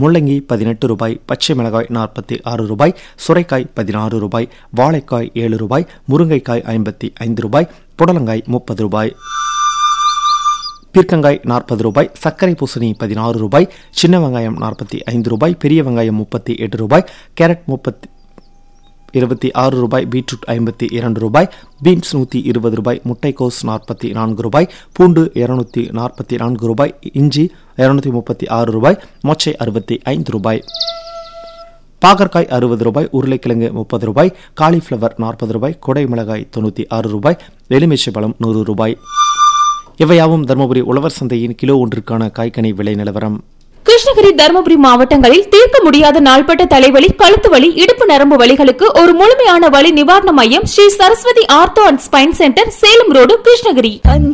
முள்ளங்கி பதினெட்டு ரூபாய் பச்சை மிளகாய் நாற்பத்தி ஆறு ரூபாய் சுரைக்காய் பதினாறு ரூபாய் வாழைக்காய் ஏழு ரூபாய் முருங்கைக்காய் ஐம்பத்தி ஐந்து ரூபாய் புடலங்காய் முப்பது ரூபாய் பீர்க்கங்காய் நாற்பது ரூபாய் சர்க்கரை பூசணி பதினாறு ரூபாய் சின்ன வெங்காயம் நாற்பத்தி ஐந்து ரூபாய் பெரிய வெங்காயம் முப்பத்தி எட்டு ரூபாய் கேரட் முப்பத்தி இருபத்தி ஆறு ரூபாய் பீட்ரூட் ஐம்பத்தி இரண்டு ரூபாய் பீன்ஸ் நூற்றி இருபது ரூபாய் முட்டைக்கோஸ் நாற்பத்தி நான்கு ரூபாய் பூண்டு இருநூத்தி நாற்பத்தி நான்கு ரூபாய் இஞ்சி இருநூத்தி முப்பத்தி ஆறு ரூபாய் மொச்சை அறுபத்தி ஐந்து ரூபாய் பாகற்காய் அறுபது ரூபாய் உருளைக்கிழங்கு முப்பது ரூபாய் காலிஃப்ளவர் நாற்பது ரூபாய் கொடை மிளகாய் தொண்ணூற்றி ஆறு ரூபாய் எலுமிச்சை பழம் நூறு ரூபாய் இவையாவும் தருமபுரி உழவர் சந்தையின் கிலோ ஒன்றுக்கான காய்கனி விலை நிலவரம் கிருஷ்ணகிரி தருமபுரி மாவட்டங்களில் தீர்க்க முடியாத நாள்பட்ட தலைவலி கழுத்து வலி இடுப்பு நரம்பு வலிகளுக்கு ஒரு முழுமையான வலி நிவாரண மையம் Sri Saraswathi ortho and spine centre Salem road Krishnagiri